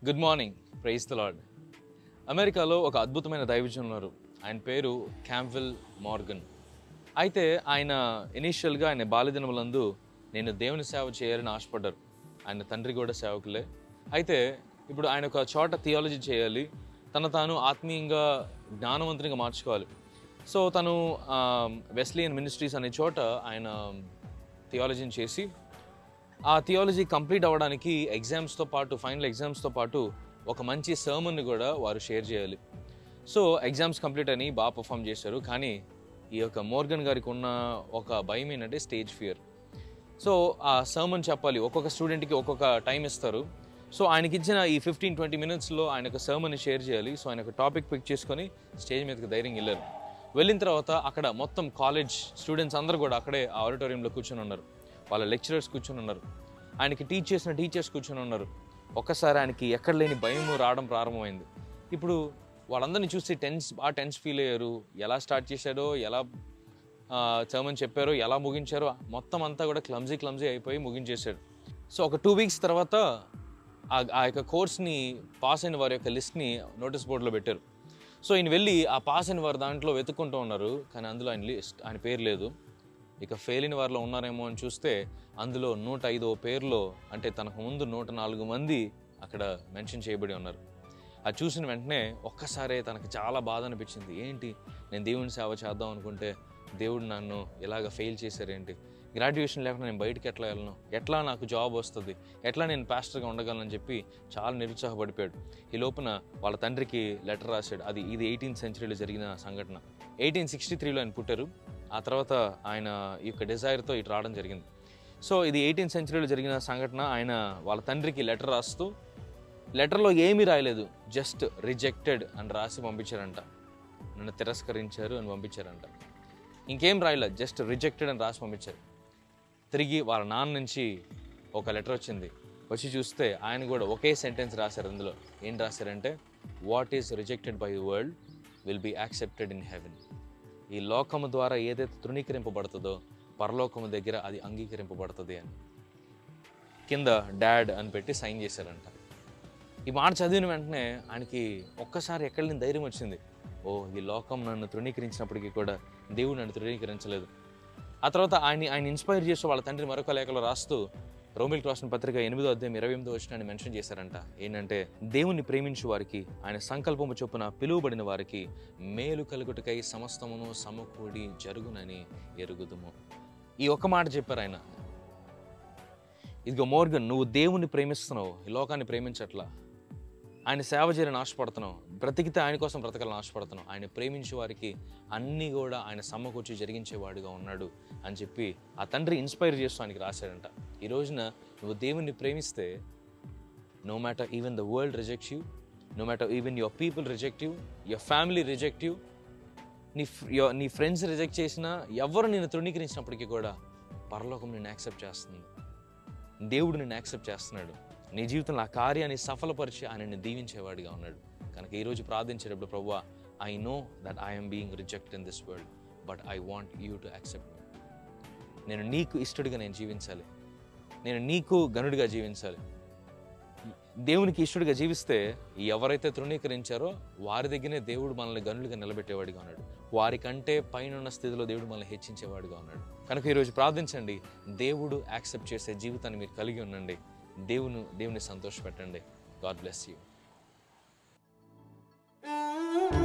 good morning praise the lord అమెరికాలో ఒక అద్భుతమైన దైవజన్ ఉన్నారు ఆయన పేరు క్యాంఫిల్ మార్గన్ అయితే ఆయన ఇనీషియల్గా ఆయన బాల్యదినములందు నేను దేవుని సేవ చేయాలని ఆశపడ్డారు ఆయన తండ్రి కూడా సేవకులే అయితే ఇప్పుడు ఆయన ఒక చోట థియాలజీ చేయాలి తన తాను ఆత్మీయంగా జ్ఞానవంతునిగా మార్చుకోవాలి సో తను వెస్లియన్ మినిస్ట్రీస్ అనే చోట ఆయన థియాలజీని చేసి ఆ థియాలజీ కంప్లీట్ అవ్వడానికి ఎగ్జామ్స్తో పాటు ఫైనల్ ఎగ్జామ్స్తో పాటు ఒక మంచి సర్మన్ని కూడా వారు షేర్ చేయాలి సో ఎగ్జామ్స్ కంప్లీట్ అని బాగా పర్ఫామ్ చేశారు కానీ ఈ యొక్క మోర్గన్ గారికి ఉన్న ఒక భయం ఏంటంటే స్టేజ్ ఫియర్ సో ఆ సర్మన్ చెప్పాలి ఒక్కొక్క స్టూడెంట్కి ఒక్కొక్క టైం ఇస్తారు సో ఆయనకి ఇచ్చిన ఈ ఫిఫ్టీన్ ట్వంటీ మినిట్స్లో ఆయన ఒక సర్మన్ని షేర్ చేయాలి సో ఆయన ఒక టాపిక్ పిక్ చేసుకొని స్టేజ్ మీదకి ధైర్యం వెళ్ళారు వెళ్ళిన తర్వాత అక్కడ మొత్తం కాలేజ్ స్టూడెంట్స్ అందరూ కూడా అక్కడే ఆ ఆడిటోరియంలో కూర్చొని ఉన్నారు వాళ్ళ లెక్చరర్స్ కూర్చొని ఉన్నారు ఆయనకి టీచ్ చేసిన టీచర్స్ కూర్చొని ఉన్నారు ఒక్కసారి ఆయనకి ఎక్కడ లేని భయం రావడం ప్రారంభమైంది ఇప్పుడు వాళ్ళందరినీ చూసి టెన్స్ బాగా టెన్స్ ఫీల్ అయ్యారు ఎలా స్టార్ట్ చేశారో ఎలా చర్మన్ చెప్పారో ఎలా ముగించారో మొత్తం అంతా కూడా క్లమ్జీ క్లమ్జీ అయిపోయి ముగించేశాడు సో ఒక టూ వీక్స్ తర్వాత ఆ- ఆ యొక్క కోర్స్ని పాస్ అయిన వారి యొక్క లిస్ట్ని నోటీస్ బోర్డులో పెట్టారు సో ఈయన వెళ్ళి ఆ పాస్ అయిన వారు దాంట్లో వెతుక్కుంటూ ఉన్నారు కానీ అందులో ఆయన లిస్ట్ ఆయన పేరు లేదు ఇక ఫెయిల్ అయిన వారిలో ఉన్నారేమో అని చూస్తే అందులో నూట ఐదో పేర్లో అంటే తనకు ముందు నూట నాలుగు మంది అక్కడ మెన్షన్ చేయబడి ఉన్నారు అది చూసిన వెంటనే ఒక్కసారే తనకు చాలా బాధ అనిపించింది ఏంటి నేను దేవుని సేవ చేద్దాం అనుకుంటే దేవుడు నన్ను ఇలాగ ఫెయిల్ చేశారేంటి గ్రాడ్యుయేషన్ లేకుండా నేను బయటికి ఎట్లా వెళ్ళను ఎట్లా నాకు జాబ్ వస్తుంది ఎట్లా నేను పాస్టర్గా ఉండగలనని చెప్పి చాలా నిరుత్సాహపడిపోయాడు ఈ లోపున వాళ్ళ తండ్రికి లెటర్ రాశాడు అది ఇది ఎయిటీన్త్ సెంచరీలో జరిగిన సంఘటన ఎయిటీన్ సిక్స్టీ త్రీలో ఆయన పుట్టారు ఆ తర్వాత ఆయన ఈ యొక్క డిజైర్తో ఇటు రావడం జరిగింది సో ఇది ఎయిటీన్త్ సెంచరీలో జరిగిన సంఘటన ఆయన వాళ్ళ తండ్రికి లెటర్ రాస్తూ లెటర్లో ఏమీ రాయలేదు జస్ట్ రిజెక్టెడ్ అని రాసి పంపించారంట నన్ను తిరస్కరించారు అని పంపించారంట ఇంకేం రాయలేదు జస్ట్ రిజెక్టెడ్ అని రాసి పంపించారు తిరిగి వాళ్ళ నాన్న నుంచి ఒక లెటర్ వచ్చింది వచ్చి చూస్తే ఆయన కూడా ఒకే సెంటెన్స్ రాశారు అందులో ఏం రాశారంటే what is rejected by the world will be accepted in heaven ఈ లోకము ద్వారా ఏదైతే తృణీకరింపబడుతుందో పరలోకము దగ్గర అది అంగీకరింపబడుతుంది అని కింద డాడ్ అని పెట్టి సైన్ చేశారంట ఈ మాట చదివిన వెంటనే ఆయనకి ఒక్కసారి ఎక్కడి నుంచి ధైర్యం వచ్చింది ఓ ఈ లోకం నన్ను తృణీకరించినప్పటికీ కూడా దేవుడు నన్ను తృణీకరించలేదు ఆ తర్వాత ఆయన ఆయన ఇన్స్పైర్ చేస్తూ వాళ్ళ తండ్రి మరొక లేఖలో రాస్తూ రోమిల్ రాసిన పత్రిక ఎనిమిదో అధ్యాయం ఇరవై ఎనిమిదో వచ్చిన మెన్షన్ చేశారంట ఏంటంటే దేవుణ్ణి ప్రేమించు వారికి ఆయన సంకల్పము చొప్పున పిలువబడిన వారికి మేలు కలుగుటకై సమస్తమును సమకూడి జరుగునని ఎరుగుదుము ఈ ఒక్క మాట చెప్పారు ఆయన ఇదిగో మోర్గన్ నువ్వు దేవుణ్ణి ప్రేమిస్తున్నావు ఈ లోకాన్ని ప్రేమించట్లా ఆయన సేవ చేయాలని ఆశపడుతున్నావు బ్రతికితే ఆయన కోసం బ్రతకాలని ఆశపడుతున్నావు ఆయన ప్రేమించే వారికి అన్నీ కూడా ఆయన సమ్మకూర్చి జరిగించేవాడుగా ఉన్నాడు అని చెప్పి ఆ తండ్రి ఇన్స్పైర్ చేస్తూ ఆయనకి రాశాడంట ఈ రోజున నువ్వు దేవుణ్ణి ప్రేమిస్తే no matter even the world reject you no matter even your people reject you your family reject you నీ ఫ్- your- నీ ఫ్రెండ్స్ రిజెక్ట్ చేసినా ఎవరు నేను తృణీకరించినప్పటికీ కూడా పరలోకం నేను యాక్సెప్ట్ చేస్తుంది దేవుడు నిన్ను యాక్సెప్ట్ చేస్తున్నాడు నీ జీవితంలో ఆ కార్యాన్ని సఫలపరిచి ఆయనని దీవించేవాడిగా ఉన్నాడు కనుక ఈరోజు ప్రార్థించేటప్పుడు ప్రభు I know that I'm being reject in this world but I want you to accept me నేను నీకు ఇష్టడిగా నేను జీవించాలి నేను నీకు గనుడిగా జీవించాలి దేవునికి ఇష్టడిగా జీవిస్తే ఎవరైతే తృణీకరించారో వారి దగ్గరనే దేవుడు మనల్ని గనులుగా నిలబెట్టేవాడిగా ఉన్నాడు వారికంటే పైన ఉన్న స్థితిలో దేవుడు మనల్ని హెచ్చించేవాడిగా ఉన్నాడు కనుక ఈరోజు ప్రార్థించండి దేవుడు యాక్సెప్ట్ చేసే జీవితాన్ని మీరు కలిగి ఉండండి దేవుని దేవుని సంతోషపెట్టండి గాడ్ బ్లెస్ యూ